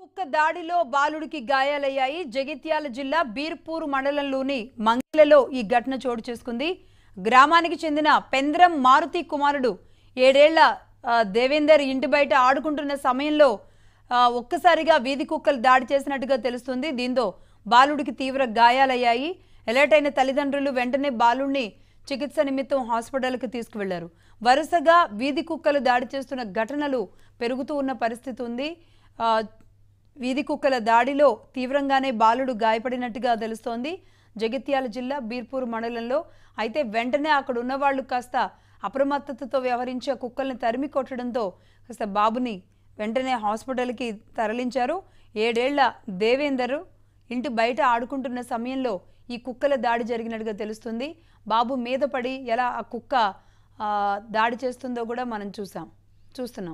కుక్క దాడిలో బాలుడికి గాయాలయ్యాయి జగిత్యాల జిల్లా బీర్పూర్ మండలంలోని మంగళలో ఈ ఘటన చోటు చేసుకుంది గ్రామానికి చెందిన పెంద్రం మారుతి కుమారుడు ఏడేళ్ల ఆ, దేవేందర్ ఇంటి బయట ఆడుకుంటున్న సమయంలో ఆ, ఒక్కసారిగా వీధి కుక్కలు దాడి చేసినట్టుగా తెలుస్తుంది దీంతో బాలుడికి తీవ్ర గాయాలయ్యాయి అలర్ట్ అయిన తల్లిదండ్రులు వెంటనే బాలుడిని చికిత్స నిమిత్తం హాస్పిటల్కి తీసుకువెళ్లారు వరుసగా వీధి కుక్కలు దాడి చేస్తున్న ఘటనలు పెరుగుతూ ఉన్న పరిస్థితి ఉంది ఆ, వీధి కుక్కల దాడిలో తీవ్రంగానే బాలుడు గాయపడినట్టుగా తెలుస్తోంది జగిత్యాల జిల్లా బీర్పూర్ మండలంలో అయితే వెంటనే అక్కడ ఉన్న వాళ్ళు కాస్త అప్రమత్తతతో వ్యవహరించి ఆ కుక్కల్ని తరిమి కొట్టడంతో కాస్త బాబుని వెంటనే హాస్పిటల్కి తరలించారు ఏడేళ్ల దేవేందర్ ఇంటి బయట ఆడుకుంటున్న సమయంలో ఈ కుక్కల దాడి జరిగినట్టుగా తెలుస్తుంది బాబు మీద పడి ఎలా ఆ కుక్క ఆ, దాడి చేస్తుందో కూడా మనం చూసాం చూస్తున్నాం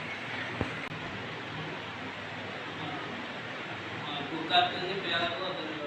కుక్కర్ని పిల్లలకు